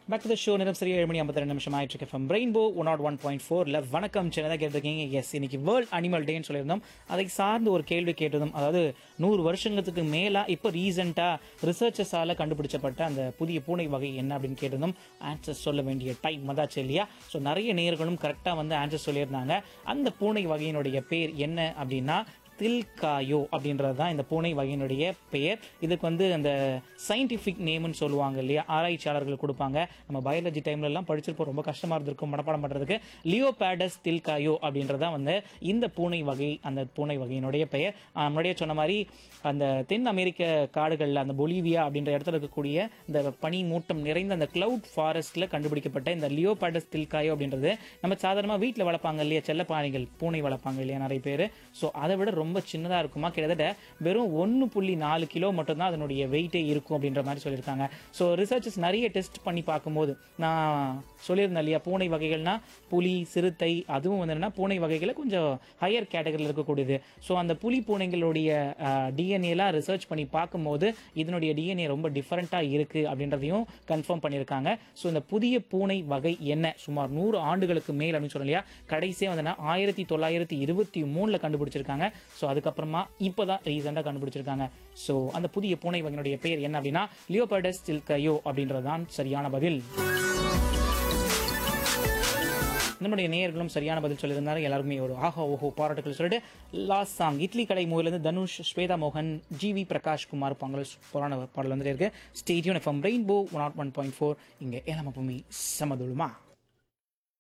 back to the show நேரம் சரியா ஏழு மணி ஐம்பத்தி ரெண்டு நிமிஷம் ஆயிட்டு இருக்கு from Rainbow one nought one point ஃபோர்ல வணக்கம் சின்னதாக கேட்டிருக்கீங்க எஸ் இன்னைக்கு வேர்ல்ட் அனிமல் டேன்னு சொல்லியிருந்தோம் அதை சார்ந்து ஒரு கேள்வி கேட்டதும் அதாவது நூறு வருஷங்களுக்கு மேலா இப்போ ரீசெண்டா ரிசர்ச்சஸால கண்டுபிடிச்சப்பட்ட அந்த புதிய பூனை வகை என்ன அப்படின்னு கேட்டிருந்தோம் ஆன்சர் சொல்ல வேண்டிய டைம் வந்தாச்சு இல்லையா ஸோ நிறைய நேர்களும் கரெக்டாக வந்து ஆன்சர் சொல்லியிருந்தாங்க அந்த பூனை வகையினுடைய பேர் என்ன அப்படின்னா தில்காயோ அப்படின்றது தான் இந்த பூனை வகையினுடைய பெயர் இதுக்கு வந்து அந்த சயின்டிஃபிக் நேம்னு சொல்லுவாங்க இல்லையா ஆராய்ச்சியாளர்கள் கொடுப்பாங்க நம்ம பயாலஜி டைம்ல எல்லாம் படிச்சிருப்போம் ரொம்ப கஷ்டமா இருந்திருக்கும் மனப்பாடம் பண்றதுக்கு லியோபேடஸ் தில்காயோ அப்படின்றது தான் வந்து இந்த பூனை வகை அந்த பூனை வகையினுடைய பெயர் ஆஹ் முன்னாடியே சொன்ன மாதிரி அந்த தென் அமெரிக்க காடுகளில் அந்த பொலிவியா அப்படின்ற இடத்துல இருக்கக்கூடிய இந்த பனி மூட்டம் நிறைந்த அந்த கிளவுட் ஃபாரஸ்ட்ல கண்டுபிடிக்கப்பட்ட இந்த லியோபேடஸ் தில்காயோ அப்படின்றது நம்ம சாதாரணமாக வீட்டில் வளர்ப்பாங்க இல்லையா செல்லப்பாணிகள் பூனை வளர்ப்பாங்க இல்லையா நிறைய பேர் ஸோ அதை விட ரொம்ப சின்னதாக இருக்குமா கிட்டத்தட்ட வெறும் ஒன்று புள்ளி நாலு கிலோ மட்டும்தான் அதனுடைய வெயிட்டே இருக்கும் அப்படின்ற மாதிரி சொல்லியிருக்காங்க ஸோ ரிசர்ச்சஸ் நிறைய டெஸ்ட் பண்ணி பார்க்கும்போது நான் சொல்லியிருந்தேன் இல்லையா பூனை வகைகள்னா புலி சிறுத்தை அதுவும் வந்து என்னன்னா பூனை வகைகளை கொஞ்சம் ஹையர் கேட்டகரியில் இருக்கக்கூடியது ஸோ அந்த புலி பூனைகளுடைய டிஎன்ஏலாம் ரிசர்ச் பண்ணி பார்க்கும்போது இதனுடைய டிஎன்ஏ ரொம்ப டிஃப்ரெண்ட்டாக இருக்குது அப்படின்றதையும் கன்ஃபார்ம் பண்ணியிருக்காங்க ஸோ இந்த புதிய பூனை வகை என்ன சுமார் நூறு ஆண்டுகளுக்கு மேல் அப்படின்னு சொல்லணும் இல்லையா கடைசியாக வந்து ஆயிரத்தி தொள்ளாயிரத்தி இருபத்தி மூணில் கண்டுபிடிச்சிருக்காங்க ஸோ அதுக்கப்புறமா இப்போ தான் ரீசெண்டாக கண்டுபிடிச்சிருக்காங்க ஸோ அந்த புதிய பூனை வகையினுடைய பேர் என்ன அப்படின்னா லியோபர்டஸ் தில்கயோ அப்படின்றது தான் சரியான பதில் நம்முடைய நேயர்களும் சரியான பதில் சொல்லியிருந்தாரு எல்லாருக்குமே ஒரு ஆஹா ஓஹோ பாராட்டுகள் சொல்லிட்டு லாஸ்ட் சாங் இட்லி கடை மூவிலேருந்து தனுஷ் ஸ்வேதா மோகன் ஜிவி பிரகாஷ் குமார் பங்கல் புராண பாடல் வந்துட்டு இருக்கு ஸ்டேடியோன் FM Rainbow one nought one point four இங்கே ஏழாம பூமி சமதுளுமா